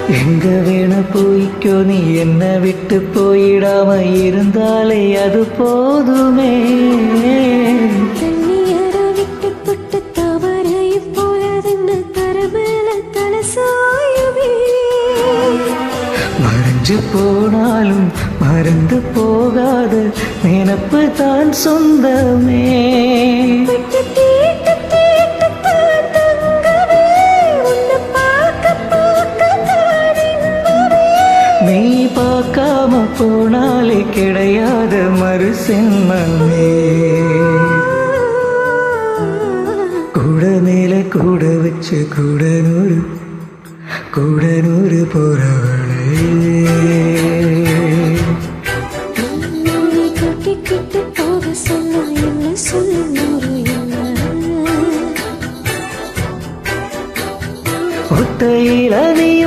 எங்க வேணா போய்க்கோ நீ என்ன விட்டு போயிடாம இருந்தாலே அது போதுமே தண்ணியர விட்டு புட்டு தவறை போலதுன்னு தரமேல தலசாயுமே மறைஞ்சு போனாலும் மறந்து போகாத நினப்பு தான் சொந்தமே விட்டு தீட்டு தீட்டு தான் தங்கமே உன்னை பார்க்க பார்க்க தான் இன்பமே நீ பார்க்காம போனாலே கிடையாத மறு சென்மமே கூட மேல கூட வச்சு கூட நூறு கூட நூறு போறவளே நீ கொட்டிக்கிட்டு போக சொன்னா என்ன சொல்லு நூறு என்ன ஒத்தையில நீ